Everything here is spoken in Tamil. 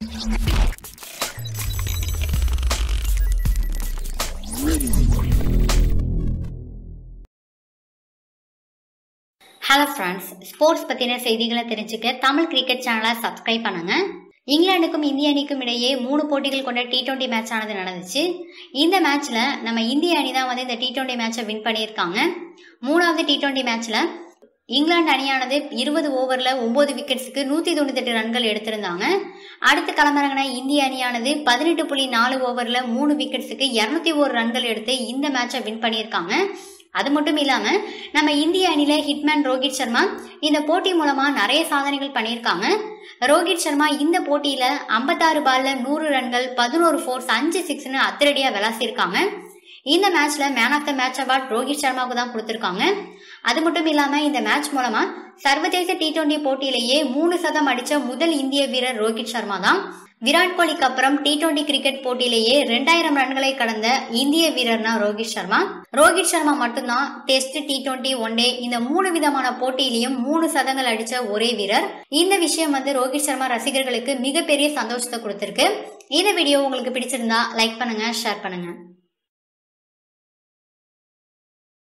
ஹலோ ஃப்ரெண்ட்ஸ் ஸ்போர்ட்ஸ் பற்றின செய்திகளை தெரிஞ்சுக்க தமிழ் கிரிக்கெட் சேனலை சப்ஸ்கிரைப் பண்ணுங்க இங்கிலாந்துக்கும் இந்திய அணிக்கும் இடையே மூணு போட்டிகள் கொண்ட டி டுவெண்ட்டி மேட்ச் ஆனது நடந்துச்சு இந்த மேட்ச்ல நம்ம இந்திய அணி தான் வந்து இந்த டி டுவெண்ட்டி மேட்சை வின் பண்ணியிருக்காங்க மூணாவது டி டுவெண்ட்டி மேட்ச்ல இங்கிலாந்து அணியானது இருபது ஓவரில் ஒன்பது விக்கெட்ஸுக்கு நூற்றி தொண்ணூத்தெட்டு ரன்கள் எடுத்திருந்தாங்க அடுத்து களமிறங்கின இந்திய அணியானது பதினெட்டு புள்ளி நாலு ஓவரில் மூணு விக்கெட்ஸுக்கு இரநூத்தி ஒரு ரன்கள் எடுத்து இந்த மேட்சை வின் பண்ணியிருக்காங்க அது மட்டும் இல்லாம நம்ம இந்திய அணில ஹிட்மேன் ரோஹித் சர்மா இந்த போட்டி மூலமா நிறைய சாதனைகள் பண்ணியிருக்காங்க ரோஹித் சர்மா இந்த போட்டியில ஐம்பத்தாறு பால்ல நூறு ரன்கள் பதினோரு ஃபோர்ஸ் அஞ்சு சிக்ஸ்னு அத்திரடியா விளாசிருக்காங்க இந்த மேட்ச்ல man of the match award Rohit சர்மாவுக்கு தான் கொடுத்துருக்காங்க அது மட்டும் இல்லாம இந்த மேட்ச் மூலமா சர்வதேச டி டுவெண்டி போட்டியிலேயே மூணு சதம் அடிச்ச முதல் இந்திய வீரர் ரோஹித் சர்மா தான் விராட் கோலிக்கு அப்புறம் டி டுவெண்டி கிரிக்கெட் போட்டியிலேயே ரெண்டாயிரம் ரன்களை கடந்த இந்திய வீரர்னா ரோஹித் சர்மா ரோஹித் சர்மா மட்டும்தான் test T twenty one day இந்த மூணு விதமான போட்டியிலையும் மூணு சதங்கள் அடிச்ச ஒரே வீரர் இந்த விஷயம் வந்து ரோஹித் சர்மா ரசிகர்களுக்கு மிகப்பெரிய சந்தோஷத்தை கொடுத்திருக்கு இந்த வீடியோ உங்களுக்கு பிடிச்சிருந்தா லைக் பண்ணுங்க ஷேர் பண்ணுங்க